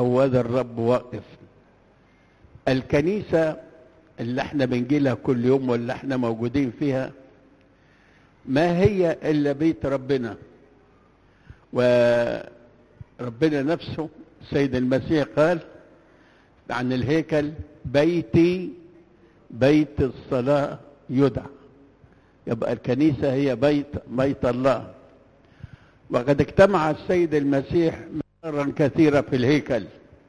هو ذا الرب واقف الكنيسة اللي احنا بنجيلها كل يوم واللي احنا موجودين فيها ما هي إلا بيت ربنا وربنا نفسه سيد المسيح قال عن الهيكل بيتي بيت الصلاة يدعى يبقى الكنيسة هي بيت بيت الله وقد اجتمع السيد المسيح مرارا كثيرة في الهيكل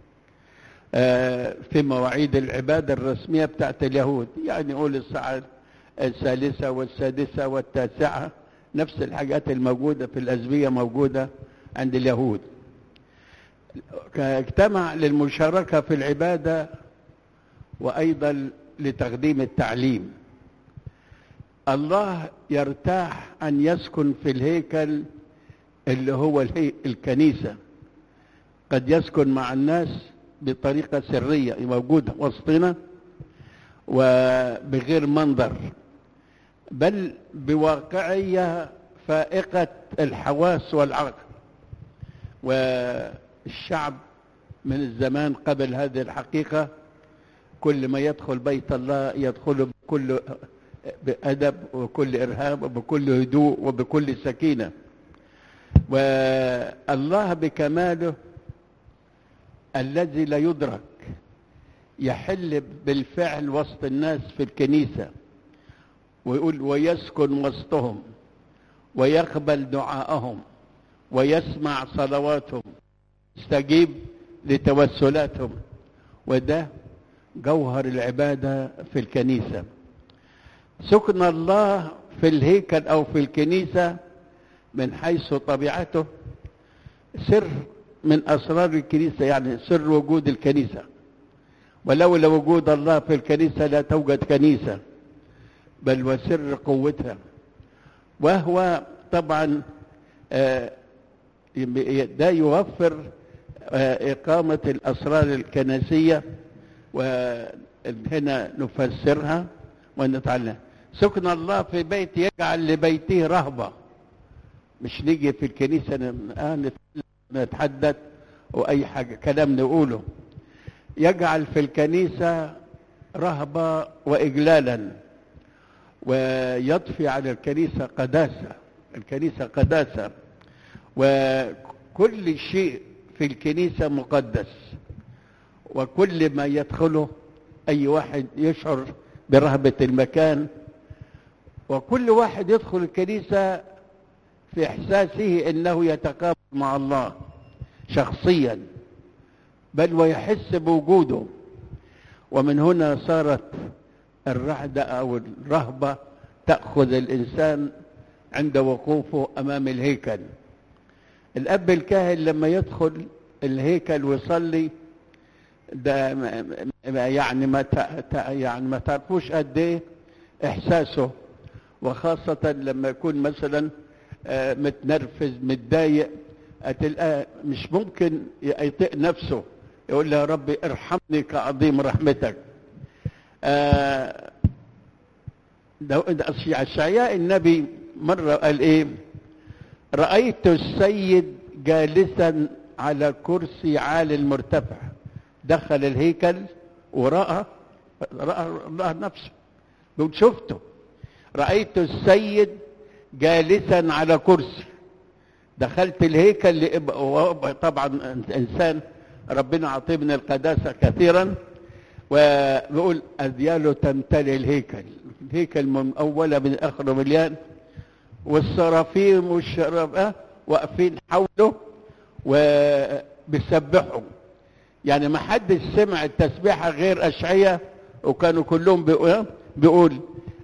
في مواعيد العبادة الرسمية بتاعت اليهود يعني نقول الساعة الثالثة والسادسة والتاسعة نفس الحاجات الموجودة في الأزبية موجودة عند اليهود اجتمع للمشاركة في العبادة وأيضا لتقديم التعليم الله يرتاح أن يسكن في الهيكل اللي هو الهي... الكنيسة قد يسكن مع الناس بطريقة سرية موجودة وسطنا وبغير منظر بل بواقعية فائقة الحواس والعقل والشعب من الزمان قبل هذه الحقيقة كل ما يدخل بيت الله يدخل بكل بأدب وكل إرهاب وبكل هدوء وبكل سكينة والله بكماله الذي لا يدرك يحل بالفعل وسط الناس في الكنيسة ويقول ويسكن وسطهم ويقبل دعاءهم ويسمع صلواتهم يستجيب لتوسلاتهم وده جوهر العبادة في الكنيسة سكن الله في الهيكل أو في الكنيسة من حيث طبيعته سر من أسرار الكنيسة يعني سر وجود الكنيسة ولولا وجود الله في الكنيسة لا توجد كنيسة بل وسر قوتها وهو طبعا ده يوفر إقامة الأسرار الكنسية وهنا نفسرها ونتعلم سكن الله في بيت يجعل لبيته رهبة مش نيجي في الكنيسة نتحدث وأي حاجة كلام نقوله يجعل في الكنيسة رهبة وإجلالا ويضفي على الكنيسة قداسة الكنيسة قداسة وكل شيء في الكنيسة مقدس وكل ما يدخله أي واحد يشعر برهبة المكان وكل واحد يدخل الكنيسة في إحساسه أنه يتقابل مع الله شخصيا بل ويحس بوجوده ومن هنا صارت الرعدة أو الرهبة تأخذ الإنسان عند وقوفه أمام الهيكل الأب الكاهن لما يدخل الهيكل ويصلي ده يعني ما يعني ما تعرفوش قد ايه احساسه وخاصة لما يكون مثلا متنرفز متضايق هتلقاه مش ممكن يطيق نفسه يقول له يا ربي ارحمني كعظيم رحمتك ده اشعياء النبي مرة قال ايه رأيت السيد جالسا على كرسي عال المرتفع دخل الهيكل ورأى رأى الله نفسه بيقول شفته رأيت السيد جالسا على كرسي دخلت الهيكل طبعا انسان ربنا عطيه من القداسه كثيرا وبيقول اذياله تمتلئ الهيكل الهيكل من اوله من اخره مليان والصرافيم والشراب واقفين حوله وبيسبحوا يعني ما حدش سمع التسبيحه غير اشعياء وكانوا كلهم بيقول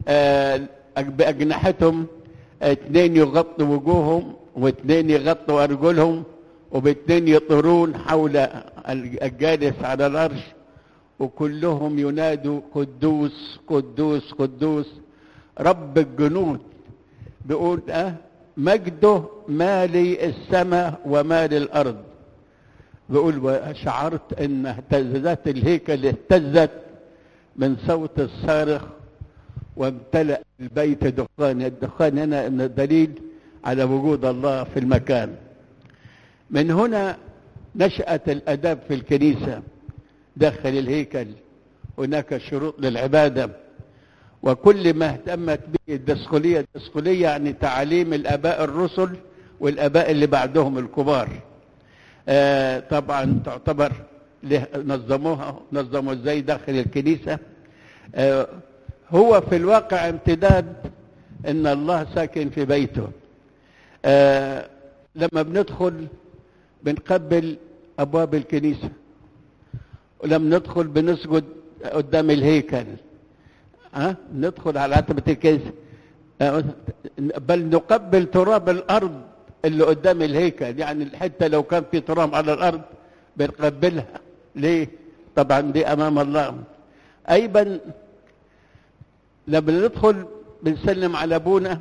باجنحتهم اثنين يغطوا وجوههم واثنين يغطوا ارجلهم وباثنين يطرون حول الجالس على العرش وكلهم ينادوا قدوس قدوس قدوس رب الجنود بيقول اه مجده مالي السماء ومالي الارض بيقول وشعرت ان اهتزت الهيكل اهتزت من صوت الصارخ وامتلأ البيت دخان الدخان هنا من الدليل على وجود الله في المكان من هنا نشأت الأداب في الكنيسة داخل الهيكل هناك شروط للعبادة وكل ما اهتمت به الدسخولية الدسخولية يعني تعاليم الآباء الرسل والآباء اللي بعدهم الكبار آه طبعا تعتبر نظموها نظموا ازاي داخل الكنيسة آه هو في الواقع امتداد ان الله ساكن في بيته آه لما بندخل بنقبل ابواب الكنيسة ولما ندخل بنسجد قدام الهيكل ها أه؟ ندخل على عتبة الكنيسة أه؟ بل نقبل تراب الأرض اللي قدام الهيكل يعني حتى لو كان في تراب على الأرض بنقبلها ليه؟ طبعا دي أمام الله أيضا لما ندخل بنسلم على أبونا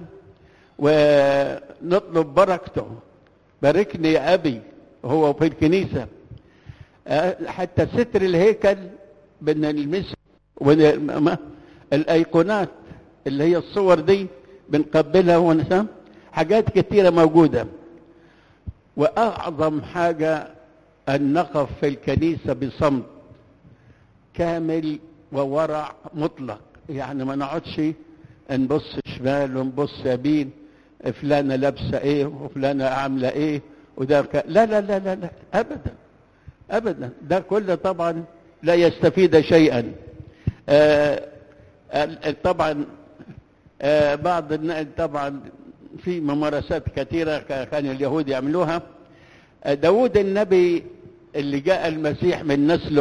ونطلب بركته باركني يا أبي هو في الكنيسة أه؟ حتى ستر الهيكل بنلمسه الايقونات اللي هي الصور دي بنقبلها ونسام حاجات كتيرة موجودة وأعظم حاجة أن نقف في الكنيسة بصمت كامل وورع مطلق يعني ما نقعدش نبص شمال ونبص يمين فلانة لابسة ايه وفلانة عاملة ايه وده ك... لا لا لا لا لا ابدا ابدا ده كله طبعا لا يستفيد شيئا آه طبعا آه بعض طبعا في ممارسات كثيرة كان اليهود يعملوها آه داود النبي اللي جاء المسيح من نسله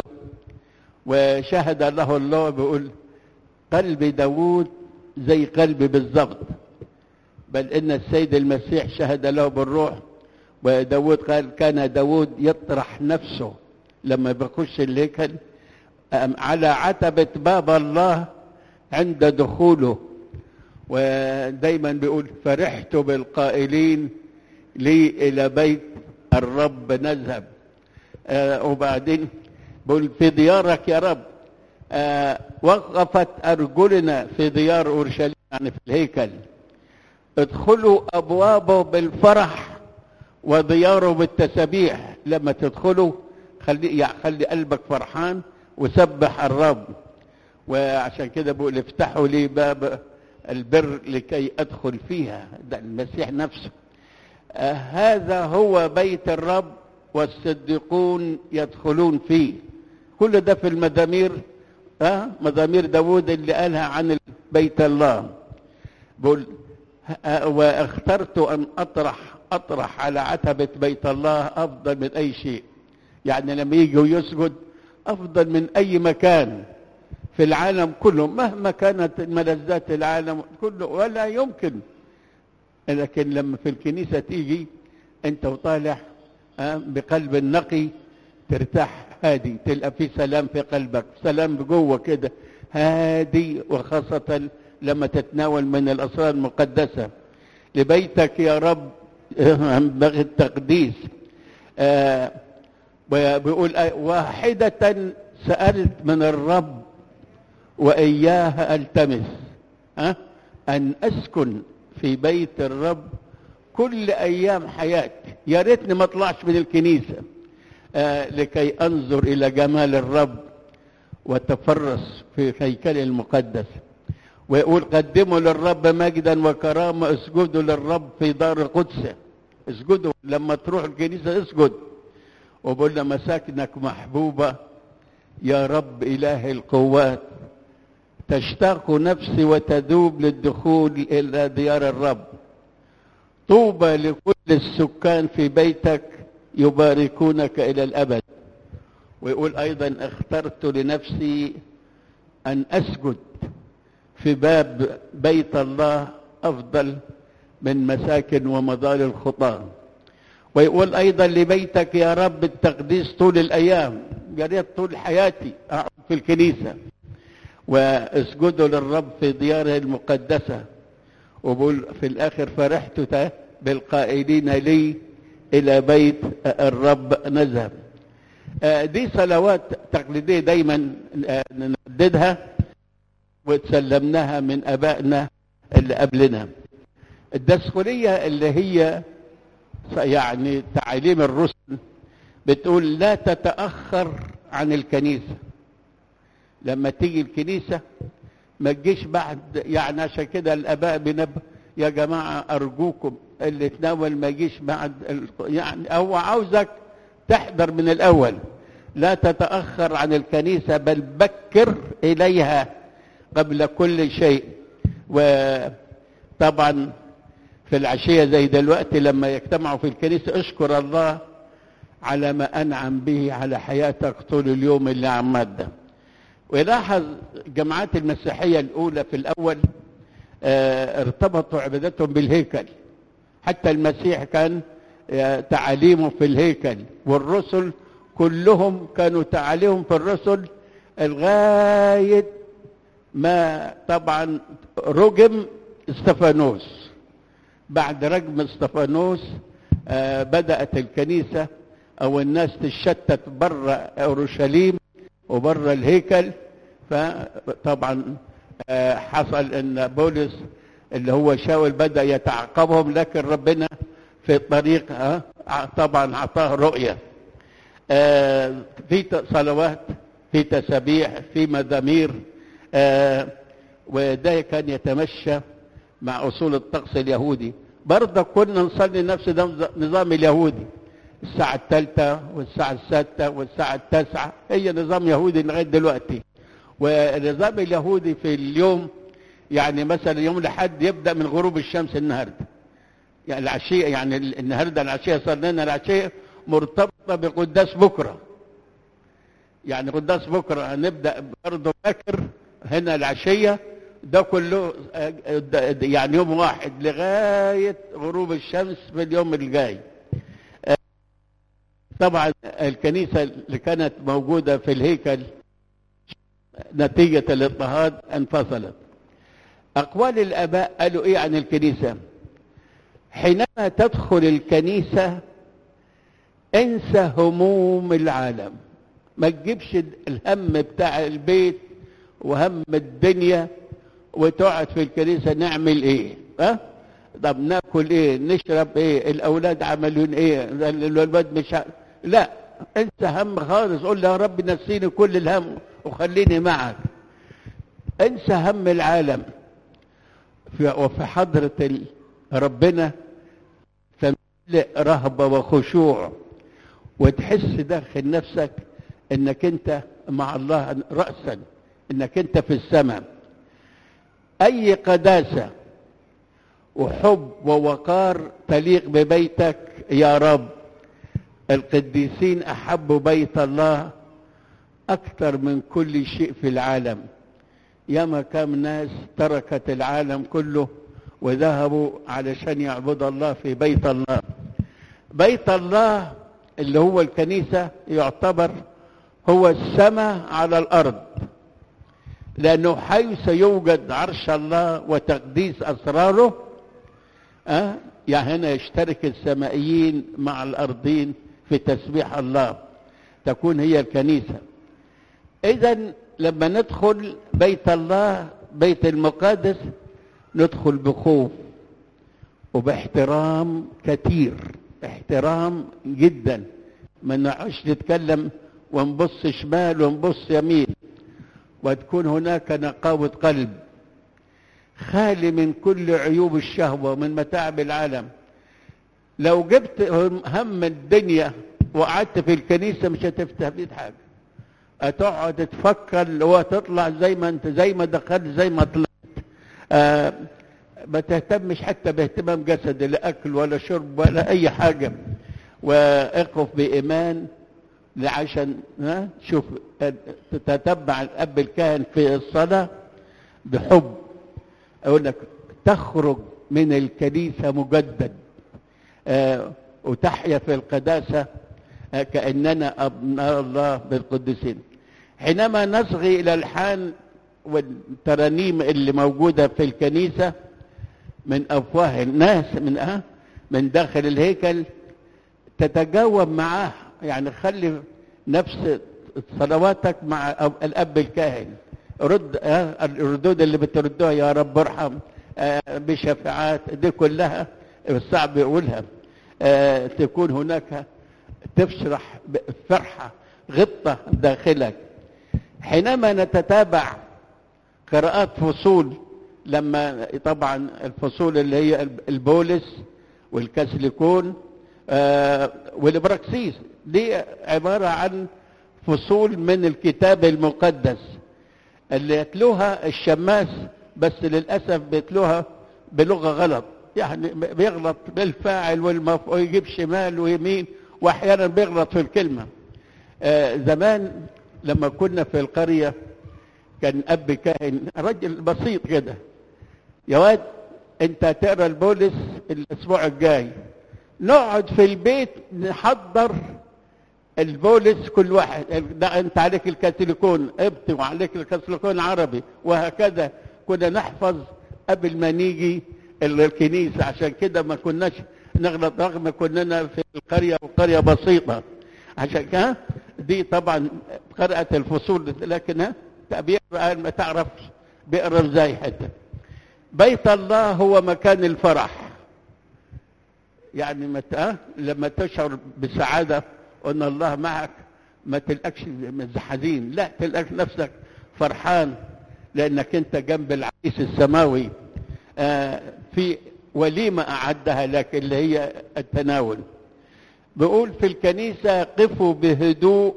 وشهد له الله بيقول قلب داود زي قلبي بالضبط بل ان السيد المسيح شهد له بالروح وداود قال كان داود يطرح نفسه لما بيخش الهيكل على عتبة باب الله عند دخوله ودايما بيقول فرحت بالقائلين لي إلى بيت الرب نذهب آه وبعدين بيقول في ديارك يا رب آه وقفت أرجلنا في ديار أورشليم يعني في الهيكل ادخلوا أبوابه بالفرح ودياره بالتسبيح لما تدخلوا خلي يعني خلي قلبك فرحان وسبح الرب وعشان كده بقول افتحوا لي باب البر لكي ادخل فيها ده المسيح نفسه آه هذا هو بيت الرب والصديقون يدخلون فيه كل ده في المزامير آه مزامير داود اللي قالها عن بيت الله بقول آه واخترت ان اطرح اطرح على عتبة بيت الله افضل من اي شيء يعني لما يجي ويسجد افضل من اي مكان في العالم كله مهما كانت ملذات العالم كله ولا يمكن لكن لما في الكنيسة تيجي انت وطالع بقلب نقي ترتاح هادي تلقى في سلام في قلبك سلام جوه كده هادي وخاصة لما تتناول من الأسرار المقدسة لبيتك يا رب ينبغي التقديس آه بيقول واحدة سألت من الرب وإياها ألتمس ها أن أسكن في بيت الرب كل أيام حياتي يا ريتني ما أطلعش من الكنيسة آه لكي أنظر إلى جمال الرب وتفرس في هيكله المقدس ويقول قدموا للرب مجدا وكرامة اسجدوا للرب في دار قدسه اسجدوا لما تروح الكنيسة اسجد وبقول مساكنك محبوبة يا رب إله القوات تشتاق نفسي وتذوب للدخول إلى ديار الرب طوبى لكل السكان في بيتك يباركونك إلى الأبد ويقول أيضا اخترت لنفسي أن أسجد في باب بيت الله أفضل من مساكن ومضال الخطاه ويقول ايضا لبيتك يا رب التقديس طول الايام يا ريت طول حياتي اقعد في الكنيسه واسجدوا للرب في دياره المقدسه وبقول في الاخر فرحت بالقائلين لي الى بيت الرب نذهب دي صلوات تقليديه دايما نرددها وتسلمناها من ابائنا اللي قبلنا الدسخوليه اللي هي يعني تعاليم الرسل بتقول لا تتأخر عن الكنيسة لما تيجي الكنيسة ما تجيش بعد يعني عشان كده الآباء بنبه يا جماعة أرجوكم اللي تناول ما يجيش بعد ال... يعني هو عاوزك تحضر من الأول لا تتأخر عن الكنيسة بل بكر إليها قبل كل شيء وطبعا في العشية زي دلوقتي لما يجتمعوا في الكنيسة اشكر الله على ما أنعم به على حياتك طول اليوم اللي عماد ده ولاحظ جماعات المسيحية الأولى في الأول اه ارتبطوا عبادتهم بالهيكل حتى المسيح كان اه تعاليمه في الهيكل والرسل كلهم كانوا تعاليمهم في الرسل لغاية ما طبعا رجم استفانوس بعد رجم استفانوس اه بدأت الكنيسة أو الناس تشتت بره أورشليم وبره الهيكل فطبعا حصل ان بولس اللي هو شاول بدا يتعقبهم لكن ربنا في الطريق طبعا اعطاه رؤيه في صلوات في تسابيح في مزامير وده كان يتمشى مع اصول الطقس اليهودي برضه كنا نصلي نفس النظام اليهودي الساعة الثالثة والساعة السادسة والساعة التاسعة هي نظام يهودي لغاية دلوقتي والنظام اليهودي في اليوم يعني مثلا يوم الأحد يبدأ من غروب الشمس النهاردة يعني العشية يعني النهاردة العشية صار لنا العشية مرتبطة بقداس بكرة يعني قداس بكرة هنبدأ برضه باكر هنا العشية ده كله يعني يوم واحد لغاية غروب الشمس في اليوم الجاي طبعا الكنيسة اللي كانت موجودة في الهيكل نتيجة الاضطهاد انفصلت أقوال الآباء قالوا إيه عن الكنيسة حينما تدخل الكنيسة انسى هموم العالم ما تجيبش الهم بتاع البيت وهم الدنيا وتقعد في الكنيسة نعمل ايه ها طب ناكل ايه نشرب ايه الاولاد عملون ايه الولاد مش ه... لا انسى هم خالص قول يا رب نسيني كل الهم وخليني معك انسى هم العالم في وفي حضرة ربنا تملئ رهبة وخشوع وتحس داخل نفسك انك انت مع الله رأسا انك انت في السماء اي قداسة وحب ووقار تليق ببيتك يا رب القديسين احبوا بيت الله اكثر من كل شيء في العالم ياما كم ناس تركت العالم كله وذهبوا علشان يعبدوا الله في بيت الله بيت الله اللي هو الكنيسة يعتبر هو السماء على الأرض لأنه حيث يوجد عرش الله وتقديس أسراره أه؟ يعني هنا يشترك السمائيين مع الأرضين في تسبيح الله تكون هي الكنيسة إذا لما ندخل بيت الله بيت المقدس ندخل بخوف وباحترام كثير احترام جدا ما نقعدش نتكلم ونبص شمال ونبص يمين وتكون هناك نقاوة قلب خالي من كل عيوب الشهوة ومن متاعب العالم لو جبت هم الدنيا وقعدت في الكنيسة مش هتستفيد حاجة هتقعد تفكر وتطلع زي ما انت زي ما دخلت زي ما طلعت آه ما تهتمش حتى باهتمام جسدي لا اكل ولا شرب ولا اي حاجه واقف بايمان عشان ها شوف تتبع الاب الكاهن في الصلاه بحب اقول لك تخرج من الكنيسه مجدد آه وتحيا في القداسه آه كاننا ابناء الله بالقدسين حينما نصغي الى الحان والترانيم اللي موجوده في الكنيسه من افواه الناس من أه من داخل الهيكل تتجاوب معاه يعني خلي نفس صلواتك مع الاب الكاهن رد أه الردود اللي بتردوها يا رب ارحم أه بشفاعات دي كلها صعب يقولها أه تكون هناك تفرح فرحة غبطة داخلك حينما نتتابع قراءات فصول لما طبعا الفصول اللي هي البولس والكاسليكون آه والبراكسيس دي عبارة عن فصول من الكتاب المقدس اللي يتلوها الشماس بس للأسف بيتلوها بلغة غلط يعني بيغلط بالفاعل والمفعول يجيب شمال ويمين واحيانا بيغلط في الكلمة آه زمان لما كنا في القرية كان أب كاهن رجل بسيط كده يا واد انت تقرا البولس الاسبوع الجاي نقعد في البيت نحضر البولس كل واحد ده انت عليك الكاثوليكون ابتي وعليك الكاثوليكون عربي وهكذا كنا نحفظ قبل ما نيجي الكنيسه عشان كده ما كناش نغلط رغم كنا في القريه وقريه بسيطه عشان كده دي طبعا قرأت الفصول لكن بيقرا ما تعرفش بيقرا ازاي حتى بيت الله هو مكان الفرح يعني متى لما تشعر بسعادة وأن الله معك ما تلقكش حزين لا تلقاك نفسك فرحان لأنك أنت جنب العريس السماوي آه في وليمة أعدها لك اللي هي التناول بيقول في الكنيسة قفوا بهدوء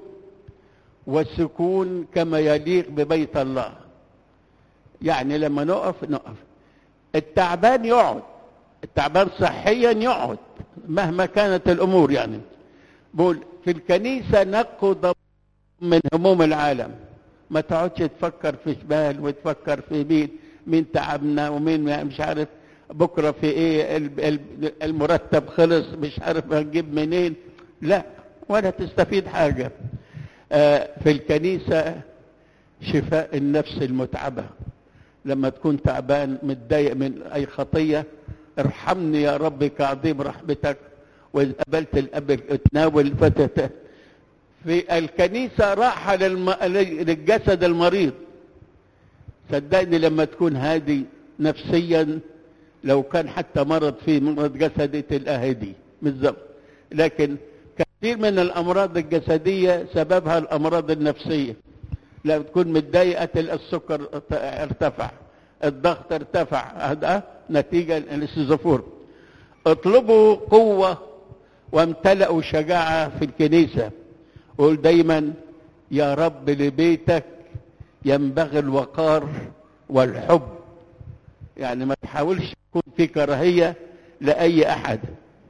وسكون كما يليق ببيت الله يعني لما نقف نقف التعبان يقعد التعبان صحيا يقعد مهما كانت الامور يعني بقول في الكنيسه نقوا من هموم العالم ما تقعدش تفكر في شمال وتفكر في مين مين تعبنا ومين مش عارف بكره في ايه المرتب خلص مش عارف هنجيب منين لا ولا تستفيد حاجه آه في الكنيسه شفاء النفس المتعبه لما تكون تعبان متضايق من اي خطيه ارحمني يا رب كعظيم رحمتك واذ قبلت الاب اتناول فتت في الكنيسه راحه للم... للجسد المريض صدقني لما تكون هادي نفسيا لو كان حتى مرض فيه مرض جسدي تلقاه هدي بالظبط لكن كثير من الامراض الجسديه سببها الامراض النفسيه لما تكون متضايقه تلقى السكر ارتفع الضغط ارتفع هذا نتيجه للسيزوفور اطلبوا قوه وامتلأوا شجاعه في الكنيسه قول دايما يا رب لبيتك ينبغي الوقار والحب يعني ما تحاولش يكون في كراهيه لاي احد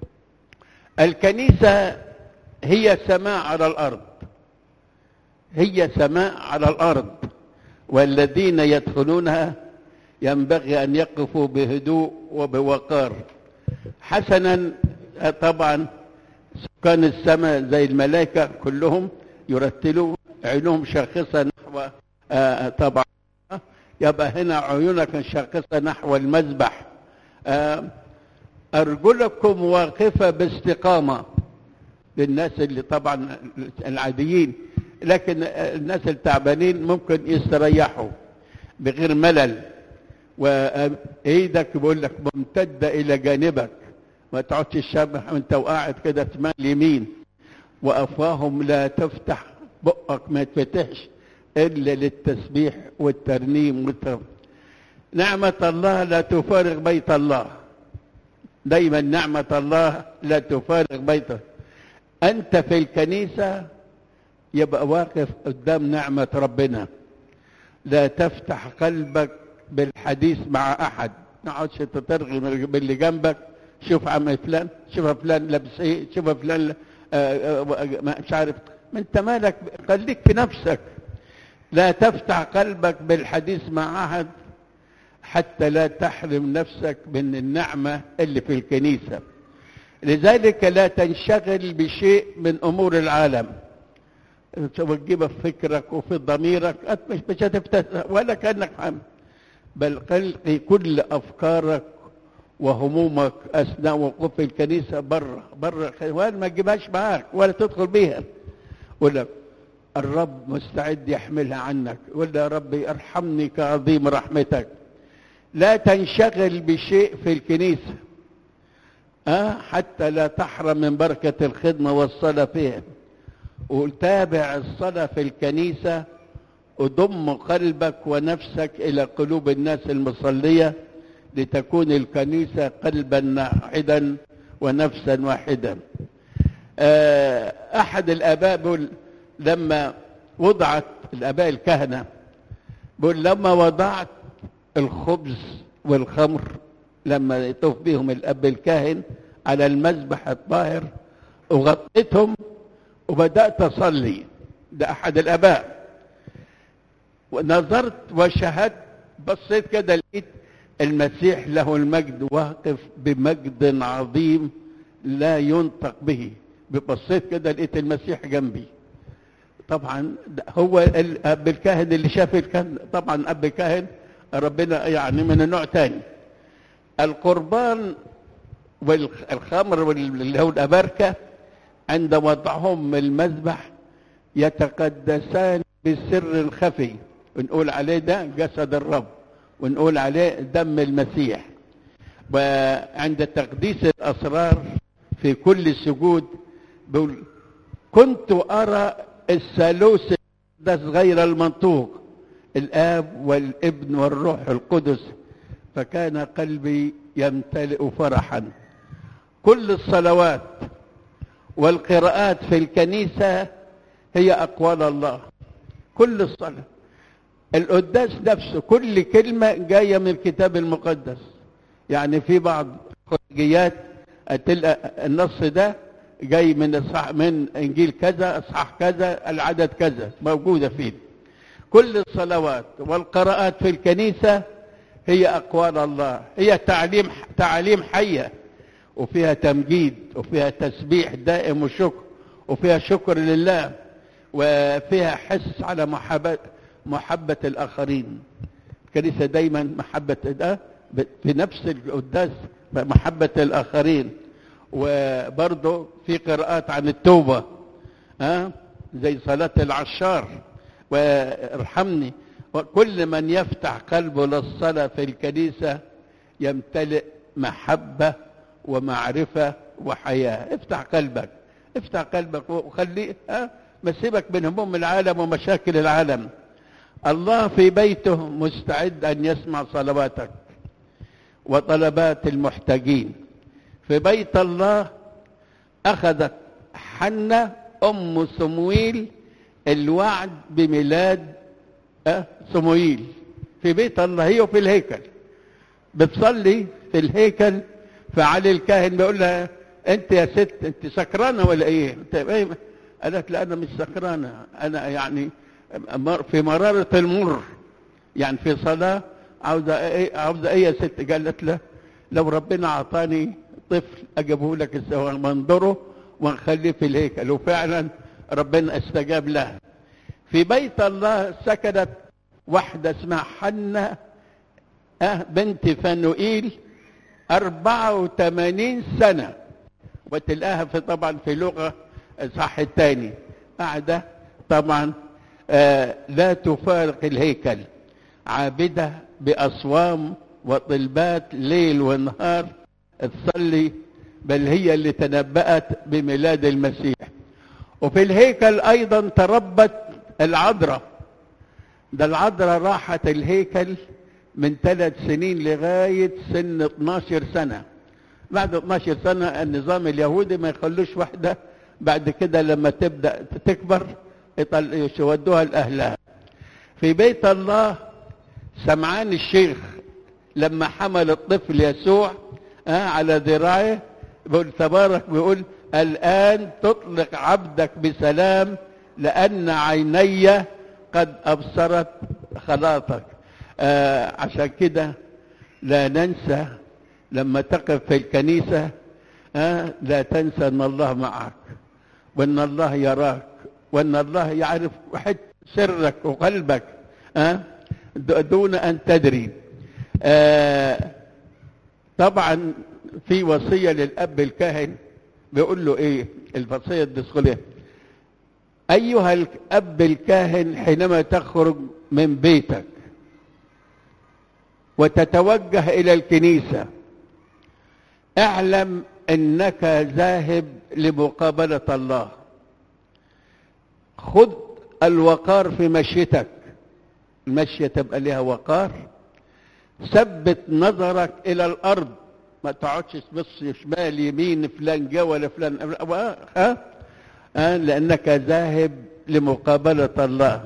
الكنيسه هي سماء على الارض هي سماء على الارض والذين يدخلونها ينبغي ان يقفوا بهدوء وبوقار حسنا طبعا سكان السماء زي الملائكه كلهم يرتلوا عينهم شاخصه نحو آه طبعا يبقى هنا عيونك شاخصه نحو المذبح آه ارجلكم واقفه باستقامه للناس اللي طبعا العاديين لكن الناس التعبانين ممكن يستريحوا بغير ملل وايدك بيقول لك ممتده الى جانبك ما تقعدش الشبح وانت وقاعد كده شمال يمين وافواههم لا تفتح بقك ما يتفتحش الا للتسبيح والترنيم والترنيم نعمة الله لا تفارق بيت الله دايما نعمة الله لا تفارق بيته أنت في الكنيسة يبقى واقف قدام نعمة ربنا لا تفتح قلبك بالحديث مع أحد ما تقعدش تترغي باللي جنبك شوف عم فلان شوف فلان لابس ايه شوف فلان آآ آآ مش عارف ما انت مالك خليك في نفسك لا تفتح قلبك بالحديث مع أحد حتى لا تحرم نفسك من النعمة اللي في الكنيسة لذلك لا تنشغل بشيء من أمور العالم وتجيبها في فكرك وفي ضميرك مش مش هتفتح ولا كأنك حامل بل قلقي كل أفكارك وهمومك أثناء وقوف في الكنيسة بره بره ولا ما تجيبهاش معاك ولا تدخل بيها ولا الرب مستعد يحملها عنك ولا يا رب ارحمني كعظيم رحمتك لا تنشغل بشيء في الكنيسة أه حتى لا تحرم من بركة الخدمة والصلاة فيها وتابع الصلاة في الكنيسة وضم قلبك ونفسك إلى قلوب الناس المصلية لتكون الكنيسة قلبا واحدا ونفسا واحدا أه أحد الآباء بيقول لما وضعت الآباء الكهنة بيقول لما وضعت الخبز والخمر لما يطوف بهم الأب الكاهن على المذبح الطاهر وغطيتهم وبدأت أصلي ده أحد الآباء ونظرت وشهدت بصيت كده لقيت المسيح له المجد واقف بمجد عظيم لا ينطق به بصيت كده لقيت المسيح جنبي طبعا هو الاب الكاهن اللي شاف الكاهن طبعا اب كاهن ربنا يعني من النوع تاني القربان والخمر واللي هو الابركه عند وضعهم المذبح يتقدسان بالسر الخفي ونقول عليه ده جسد الرب ونقول عليه دم المسيح وعند تقديس الاسرار في كل سجود بقول كنت ارى الثالوث غير المنطوق الاب والابن والروح القدس فكان قلبي يمتلئ فرحا كل الصلوات والقراءات في الكنيسه هي اقوال الله كل الصلاه القداس نفسه كل كلمه جايه من الكتاب المقدس يعني في بعض خروجيات تلقى النص ده جاي من الصح من انجيل كذا اصحاح كذا العدد كذا موجوده فيه كل الصلوات والقراءات في الكنيسه هي اقوال الله هي تعليم تعاليم حيه وفيها تمجيد وفيها تسبيح دائم وشكر وفيها شكر لله وفيها حس على محبه محبه الاخرين الكنيسه دايما محبه ده في نفس القداس محبه الاخرين وبرضه في قراءات عن التوبة ها زي صلاة العشار وارحمني وكل من يفتح قلبه للصلاة في الكنيسة يمتلئ محبة ومعرفة وحياة افتح قلبك افتح قلبك وخليه ها ما سيبك من هموم العالم ومشاكل العالم الله في بيته مستعد أن يسمع صلواتك وطلبات المحتاجين في بيت الله أخذت حنة أم سمويل الوعد بميلاد أه سمويل في بيت الله هي وفي الهيكل بتصلي في الهيكل فعلي الكاهن بيقول لها انت يا ست انت سكرانه ولا ايه؟ انت ايه؟ قالت لا انا مش سكرانه انا يعني في مراره المر يعني في صلاه عاوزه ايه عاوزه ايه يا ست؟ قالت له لو ربنا اعطاني طفل اجيبه لك السواء منظره ونخليه في الهيكل وفعلا ربنا استجاب له في بيت الله سكنت واحدة اسمها حنة أه بنت فنوئيل أربعة وثمانين سنة وتلاقيها في طبعا في لغة صح الثاني قاعدة طبعا آه لا تفارق الهيكل عابدة بأصوام وطلبات ليل ونهار تصلي بل هي اللي تنبأت بميلاد المسيح وفي الهيكل أيضا تربت العذراء ده العذراء راحت الهيكل من ثلاث سنين لغاية سن 12 سنة بعد 12 سنة النظام اليهودي ما يخلوش واحدة بعد كده لما تبدأ تكبر يودوها لأهلها في بيت الله سمعان الشيخ لما حمل الطفل يسوع آه على ذراعه بيقول تبارك بيقول الآن تطلق عبدك بسلام لأن عيني قد أبصرت خلاطك آه عشان كده لا ننسى لما تقف في الكنيسة آه لا تنسى أن الله معك وأن الله يراك وأن الله يعرف سرك وقلبك آه دون أن تدري آه طبعا في وصية للأب الكاهن بيقول له إيه الوصية الدسخولية أيها الأب الكاهن حينما تخرج من بيتك وتتوجه إلى الكنيسة اعلم انك ذاهب لمقابله الله خذ الوقار في مشيتك المشيه تبقى لها وقار ثبت نظرك الى الارض ما تقعدش تبص شمال يمين فلان جه ولا فلان ها أه؟ لانك ذاهب لمقابله الله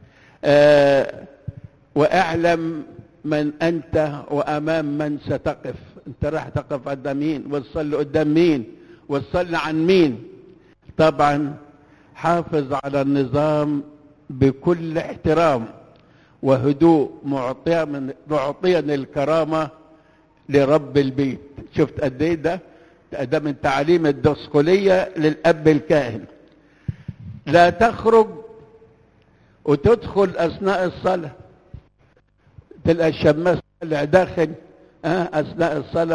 أه واعلم من انت وامام من ستقف انت راح تقف قدام مين وتصلي قدام مين وتصلي عن مين طبعا حافظ على النظام بكل احترام وهدوء معطيا من معطيا الكرامه لرب البيت شفت قد ايه ده ده من تعاليم الدسقليه للاب الكاهن لا تخرج وتدخل اثناء الصلاه تلقى الشماس طالع داخل أه اثناء الصلاه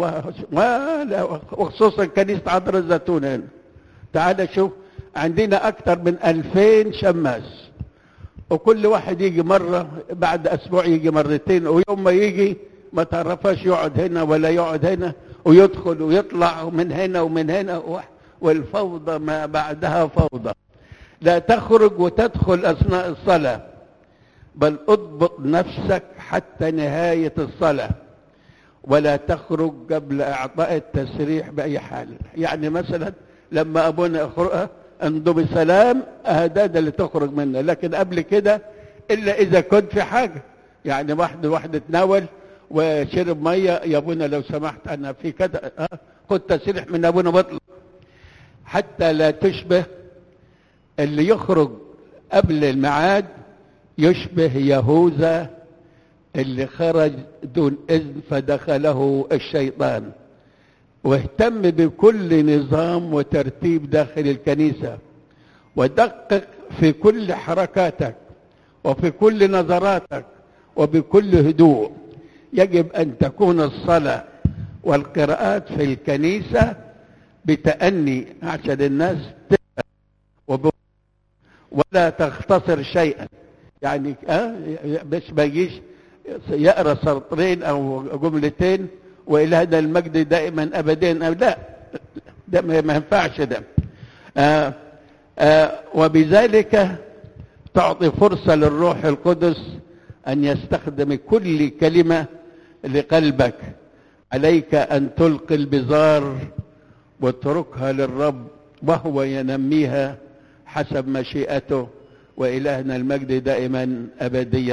ولا وخصوصا كنيسه عذراء الزيتون هنا تعال شوف عندنا اكثر من ألفين شماس وكل واحد يجي مرة بعد أسبوع يجي مرتين ويوم ما يجي ما تعرفش يقعد هنا ولا يقعد هنا ويدخل ويطلع من هنا ومن هنا والفوضى ما بعدها فوضى لا تخرج وتدخل أثناء الصلاة بل اضبط نفسك حتى نهاية الصلاة ولا تخرج قبل إعطاء التسريح بأي حال يعني مثلا لما أبونا يخرج انضو بسلام اهداد اللي تخرج منه لكن قبل كده الا اذا كنت في حاجه يعني واحد واحد اتناول وشرب ميه يا ابونا لو سمحت انا في كده اه خد تسريح من ابونا بطلق حتى لا تشبه اللي يخرج قبل الميعاد يشبه يهوذا اللي خرج دون اذن فدخله الشيطان واهتم بكل نظام وترتيب داخل الكنيسة ودقق في كل حركاتك وفي كل نظراتك وبكل هدوء يجب أن تكون الصلاة والقراءات في الكنيسة بتأني عشان الناس وب... ولا تختصر شيئا يعني أه مش ما يجيش يقرا سطرين او جملتين والى هذا المجد دائما ابدا لا ده ما ينفعش ده آآ آآ وبذلك تعطي فرصه للروح القدس ان يستخدم كل كلمه لقلبك عليك ان تلقي البزار واتركها للرب وهو ينميها حسب مشيئته والهنا المجد دائما ابديا